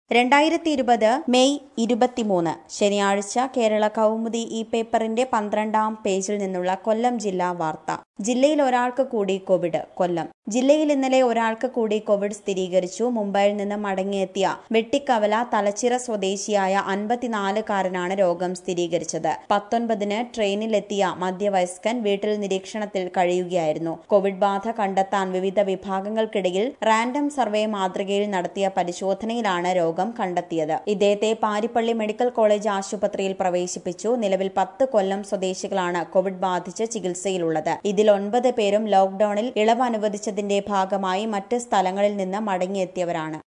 രണ്ടായിരത്തി ഇരുപത് മെയ് ഇരുപത്തിമൂന്ന് ശനിയാഴ്ച കേരള കൗമുദി ഈ പേപ്പറിന്റെ പന്ത്രണ്ടാം പേജിൽ നിന്നുള്ള കൊല്ലം ജില്ലാ വാർത്ത ജില്ലയിൽ ഒരാൾക്ക് കൂടി കോവിഡ് കൊല്ലം ജില്ലയിൽ ഇന്നലെ ഒരാൾക്ക് കൂടി കോവിഡ് സ്ഥിരീകരിച്ചു മുംബൈയിൽ നിന്ന് മടങ്ങിയെത്തിയ വെട്ടിക്കവല തലച്ചിറ സ്വദേശിയായ അൻപത്തിനാലുകാരനാണ് രോഗം സ്ഥിരീകരിച്ചത് പത്തൊൻപതിന് ട്രെയിനിലെത്തിയ മധ്യവയസ്കൻ വീട്ടിൽ നിരീക്ഷണത്തിൽ കഴിയുകയായിരുന്നു കോവിഡ് ബാധ കണ്ടെത്താൻ വിവിധ വിഭാഗങ്ങൾക്കിടയിൽ റാൻഡം സർവേ മാതൃകയിൽ നടത്തിയ പരിശോധനയിലാണ് രോഗം കണ്ടെത്തിയത് ഇദ്ദേഹത്തെ പാരിപ്പള്ളി മെഡിക്കൽ കോളേജ് ആശുപത്രിയിൽ പ്രവേശിപ്പിച്ചു നിലവിൽ പത്ത് കൊല്ലം സ്വദേശികളാണ് കോവിഡ് ബാധിച്ച് ചികിത്സയിലുള്ളത് ഇതിൽ ഒൻപത് പേരും ലോക്ഡൌണിൽ ഇളവ് അനുവദിച്ചതിന്റെ ഭാഗമായി മറ്റ് സ്ഥലങ്ങളിൽ നിന്ന് മടങ്ങിയെത്തിയവരാണ്